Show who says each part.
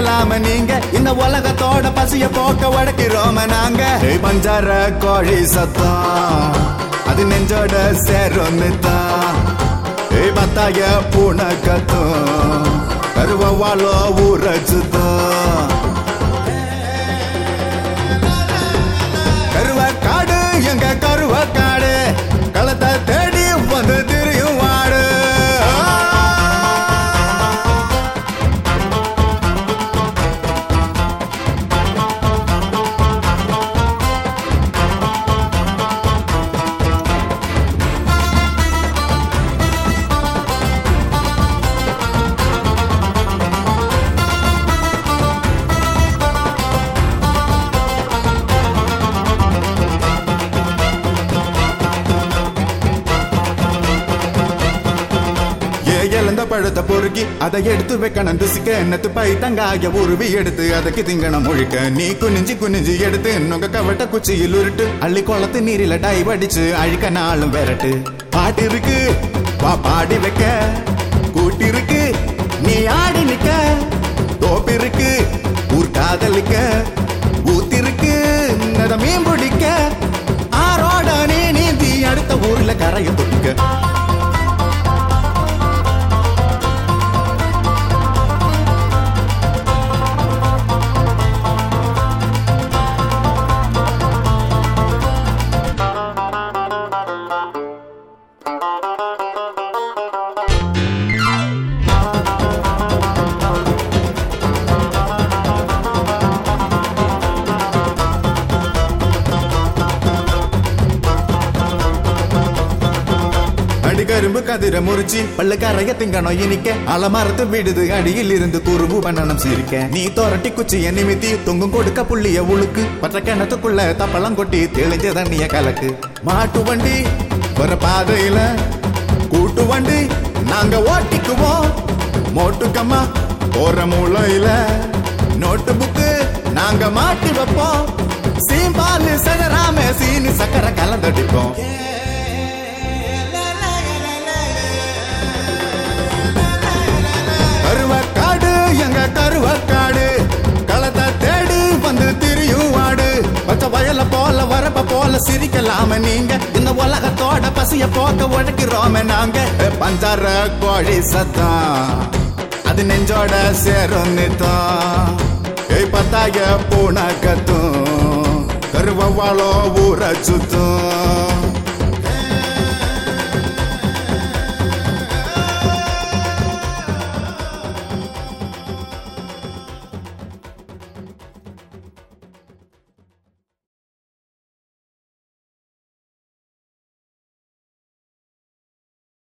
Speaker 1: சிரிக்கலாம நீங்க இந்த உலகத்தோட பசிய போக்க உடைக்கிறோம நாங்க ஏய் பஞ்சார கோழி சத்தம் அது நெஞ்சோட சேரும் தான் ஏய் பத்தாய பூனை கத்தும் கருவாலோ ஊரச்சுதான் கருவக்காடு எங்க கருவக்காடு களத்தை தேடி வந்து திரியும் வாடு ஏ இழந்த பழத்தை பொறுக்கி அதை எடுத்து வைக்கணும் துசிக்க என்னத்து பை தங்காய உருவி எடுத்து அதுக்கு திங்கணும் முழிக்க நீ குனிஞ்சு குனிஞ்சு எடுத்து நுங்க கவட்ட குச்சியில் உருட்டு அள்ளி குளத்து நீரில டைவ் அடிச்சு அழிக்க நாளும் விரட்டு பாட்டு இருக்கு வா பாடி வைக்க கூட்டி இருக்கு நீ ஆடி நிக்க தோப்பு இருக்கு ஊர் காதலிக்க ஊத்திருக்கு நட மீன் பிடிக்க ஆரோட நீ நீந்தி அடுத்த ஊர்ல கரைய தொட்டிக்க அடிகரும்பு கதிர முறிச்சு பல்லு கரைய திங்கணும் இனிக்க அலமரத்து விடுது அடியில் இருந்து குறும்பு பண்ணணும் சிரிக்க நீ தோரட்டி குச்சிய நிமித்தி தொங்கும் கொடுக்க புள்ளிய உழுக்கு பற்ற கிணத்துக்குள்ள தப்பளம் கொட்டி தெளிஞ்ச தண்ணிய கலக்கு மாட்டு வண்டி வர பாதையில கூட்டு வண்டி நாங்க ஓட்டிக்குவோம் மோட்டுக்கம்மா போற மூளையில நோட்டு புக்கு நாங்க மாட்டி வைப்போம் சீம்பாலு சதராம சீனி சக்கரை கலந்தடிப்போம் கருவக்காடு எங்க கருவக்காடு களத்தை தேடி வந்து திரியும் வாடு பச்சை வயல போல வரப்ப போல சிரிக்கலாம நீங்க இந்த உலகத்தோட பசிய போக்க உழைக்கிறோம நாங்க ஏ, பஞ்சார கோழி சத்தம் அது நெஞ்சோட சேரும் நித்தம் ஏய் பத்தாய பூனை கத்தும் கருவாலோ ஊற சுத்தும்